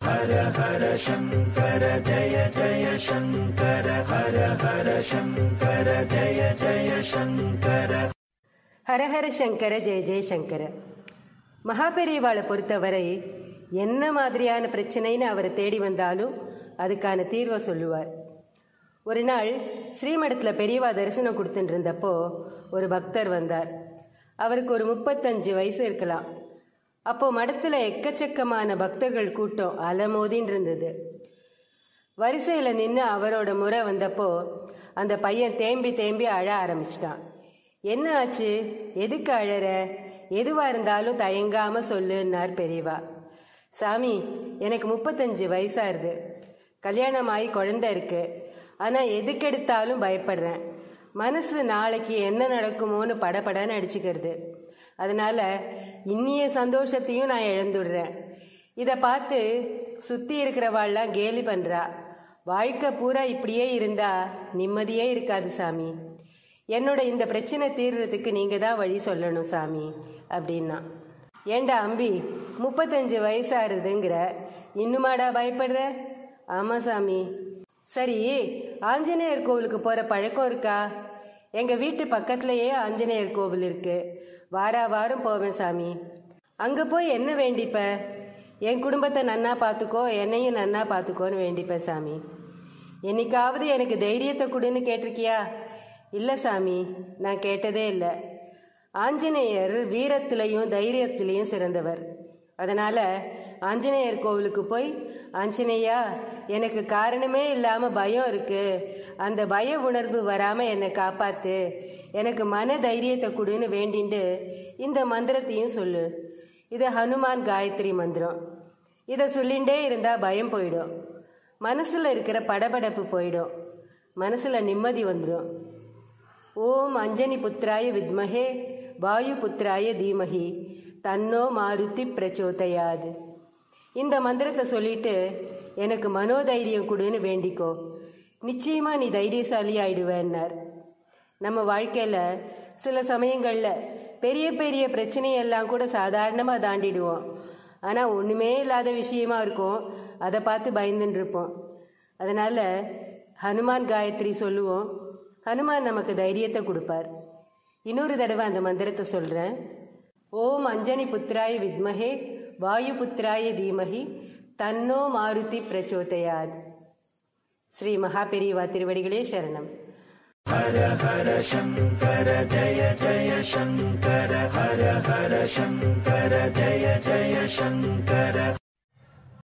ஹரஹர சங்கர ஜெய ஜெயசங்கர மகாபெரிவாளை பொறுத்தவரை என்ன மாதிரியான பிரச்சனைன்னு அவரை தேடி வந்தாலும் அதுக்கான தீர்வை சொல்லுவார் ஒரு நாள் ஸ்ரீமடத்தில் பெரியவா தரிசனம் கொடுத்துட்டு இருந்தப்போ ஒரு பக்தர் வந்தார் அவருக்கு ஒரு முப்பத்தஞ்சு வயசு இருக்கலாம் அப்போ மடத்தில் எக்கச்சக்கமான பக்தர்கள் கூட்டம் அலமோதின்னு இருந்தது வரிசையில் நின்று அவரோட முறை வந்தப்போ அந்த பையன் தேம்பி தேம்பி அழ ஆரம்பிச்சிட்டான் என்ன ஆச்சு எதுக்கு அழற எதுவா இருந்தாலும் தயங்காம சொல்லுன்னார் பெரியவா சாமி எனக்கு முப்பத்தஞ்சு வயசாயிருது கல்யாணம் ஆகி குழந்தை இருக்கு ஆனா எதுக்கெடுத்தாலும் பயப்படுறேன் மனசு நாளைக்கு என்ன நடக்குமோன்னு படபடன்னு அடிச்சுக்கிறது அதனால இன்னிய சந்தோஷத்தையும் நான் இழந்துடுறேன் இதை பார்த்து சுத்தி இருக்கிறவாள்லாம் கேலி பண்றா வாழ்க்கை பூரா இப்படியே இருந்தா நிம்மதியே இருக்காது சாமி என்னோட இந்த பிரச்சனை தீர்றதுக்கு நீங்க தான் வழி சொல்லணும் சாமி அப்படின்னா ஏண்டா அம்பி முப்பத்தஞ்சு வயசாருதுங்கிற இன்னுமாடா பயப்படுற ஆமா சாமி சரி ஆஞ்சநேயர் கோவிலுக்கு போற பழக்கம் இருக்கா எங்க வீட்டு பக்கத்துலயே ஆஞ்சநேயர் கோவில் இருக்கு வாரா வாரம் போவேன் சாமி அங்க போய் என்ன வேண்டிப்ப என் குடும்பத்தை நன்னா பார்த்துக்கோ என்னையும் நன்னா பார்த்துக்கோன்னு வேண்டிப்பேன் சாமி என்னைக்காவது எனக்கு தைரியத்தை கொடுன்னு கேட்டிருக்கியா இல்லை சாமி நான் கேட்டதே இல்லை ஆஞ்சநேயர் வீரத்திலையும் தைரியத்திலையும் சிறந்தவர் அதனால ஆஞ்சநேயர் கோவிலுக்கு போய் ஆஞ்சநேயா எனக்கு காரணமே இல்லாம பயம் இருக்கு அந்த பய உணர்வு வராம என்னை காப்பாத்து எனக்கு மன தைரியத்தை கொடுன்னு வேண்டிண்டு இந்த மந்திரத்தையும் சொல்லு இது ஹனுமான் காயத்ரி மந்திரம் இதை சொல்லிண்டே இருந்தா பயம் போயிடும் மனசுல இருக்கிற படபடப்பு போயிடும் மனசுல நிம்மதி வந்துடும் ஓம் அஞ்சனி புத்திராய வித்மஹே வாயு புத்திராய தீமஹி தன்னோ மாருதி பிரச்சோதயாது இந்த மந்திரத்தை சொல்லிட்டு எனக்கு மனோதைரியம் கொடுன்னு வேண்டிக்கோ நிச்சயமா நீ தைரியசாலி ஆயிடுவேன்னார் நம்ம வாழ்க்கையில சில சமயங்கள்ல பெரிய பெரிய பிரச்சனையெல்லாம் கூட சாதாரணமா தாண்டிடுவோம் ஆனா ஒண்ணுமே இல்லாத விஷயமா இருக்கும் அதை பார்த்து பயந்துட்டு இருப்போம் அதனால ஹனுமான் காயத்ரி சொல்லுவோம் ஹனுமான் நமக்கு தைரியத்தை கொடுப்பார் இன்னொரு தடவை அந்த மந்திரத்தை சொல்றேன் ஓம் அஞ்சனி புத்திராய வித்மஹே வாயு புத்திராய தீமஹி தன்னோ மாருதி பிரச்சோதயாத் ஸ்ரீ மகாபெரிவா திருவடிகளே சரணம் ஹர ஹர சங்கர ஜய ஜய சங்கர ஹர ஹர சங்கர ஜய ஜய சங்கர